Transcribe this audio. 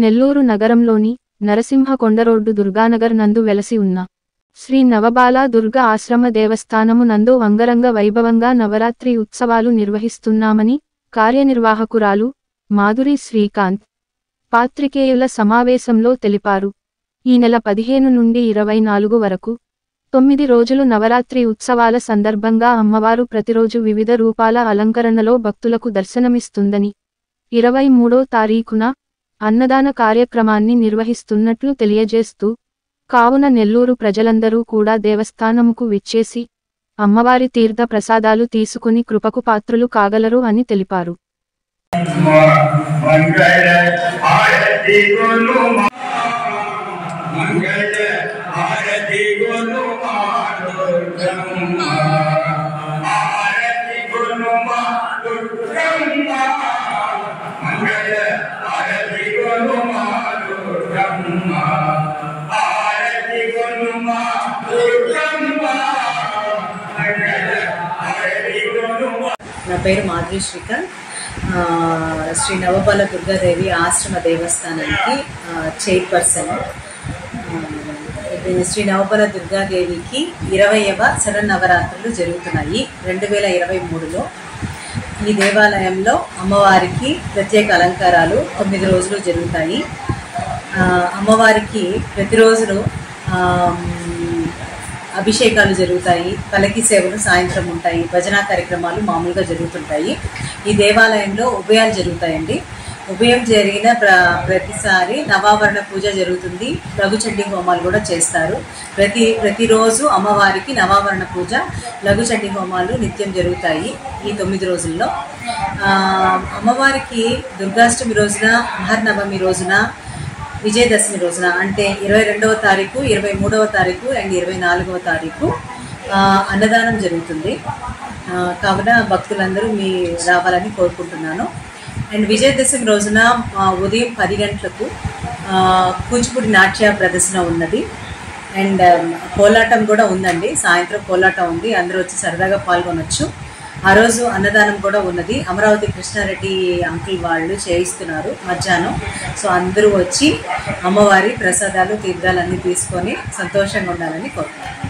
నెల్లూరు నగరంలోని నరసింహ కొండరోడ్డు దుర్గానగర్ నందు వెలసి ఉన్న శ్రీ నవబాల దుర్గ ఆశ్రమ దేవస్థానము నందు అంగరంగ వైభవంగా నవరాత్రి ఉత్సవాలు నిర్వహిస్తున్నామని కార్యనిర్వాహకురాలు మాధురి శ్రీకాంత్ పాత్రికేయుల సమావేశంలో తెలిపారు ఈ నెల పదిహేను నుండి ఇరవై నాలుగు వరకు తొమ్మిది రోజులు నవరాత్రి ఉత్సవాల సందర్భంగా అమ్మవారు ప్రతిరోజు వివిధ రూపాల అలంకరణలో భక్తులకు దర్శనమిస్తుందని ఇరవై మూడో తారీఖున అన్నదాన కార్యక్రమాన్ని నిర్వహిస్తున్నట్లు తెలియజేస్తూ కావున నెల్లూరు ప్రజలందరూ కూడా దేవస్థానముకు విచ్చేసి అమ్మవారి తీర్థ ప్రసాదాలు తీసుకుని కృపకు పాత్రులు కాగలరు అని తెలిపారు మంగళ ఆరతి గును మంగళ ఆరతి గును దుర్గమ్మ ఆరతి గును దుర్గమ్మ మంగళ ఆరతి గును దుర్గమ్మ ఆరతి గును దుర్గమ్మ మంగళ ఆరతి గును నా పేరు మాధురి శ్రీకాంత్ ఆ, శ్రీ నవబాల దుర్గాదేవి ఆశ్రమ దేవస్థానానికి ఆ, చైర్పర్సన్ ఆ, ఇది శ్రీ నవబాల దుర్గాదేవికి ఇరవైవ శరన్నవరాత్రులు జరుగుతున్నాయి రెండు వేల ఇరవై మూడులో ఈ దేవాలయంలో అమ్మవారికి ప్రత్యేక అలంకారాలు తొమ్మిది రోజులు జరుగుతాయి ఆ, అమ్మవారికి ప్రతిరోజులు ఆ, అభిషేకాలు జరుగుతాయి పలకి సేవలు సాయంత్రం ఉంటాయి భజనా కార్యక్రమాలు మామూలుగా జరుగుతుంటాయి ఈ దేవాలయంలో ఉభయాలు జరుగుతాయండి ఉభయం జరిగిన ప్ర ప్రతిసారి నవావరణ పూజ జరుగుతుంది లఘుచండీ హోమాలు కూడా చేస్తారు ప్రతి ప్రతిరోజు అమ్మవారికి నవావరణ పూజ లఘుచండీ హోమాలు నిత్యం జరుగుతాయి ఈ తొమ్మిది రోజుల్లో ఆ, అమ్మవారికి దుర్గాష్టమి రోజున మహర్నవమి రోజున విజయదశమి రోజున అంటే ఇరవై రెండవ తారీఖు ఇరవై మూడవ తారీఖు అండ్ ఇరవై నాలుగవ తారీఖు ఆ, అన్నదానం జరుగుతుంది ఆ, కావున భక్తులందరూ మీ రావాలని కోరుకుంటున్నాను అండ్ విజయదశమి రోజున ఆ, ఉదయం పది గంటలకు ఆ, కూచిపూడి నాట్య ప్రదర్శన ఉన్నది అండ్ కోలాటం కూడా ఉందండి సాయంత్రం కోలాటం ఉంది అందరూ వచ్చి సరదాగా పాల్గొనొచ్చు ఆ రోజు అన్నదానం కూడా ఉన్నది అమరావతి కృష్ణారెడ్డి అంకుల్ వాళ్ళు చేయిస్తున్నారు మధ్యాహ్నం సో అందరూ వచ్చి అమ్మవారి ప్రసాదాలు తీర్థాలన్నీ తీసుకొని సంతోషంగా ఉండాలని కోరుతున్నాను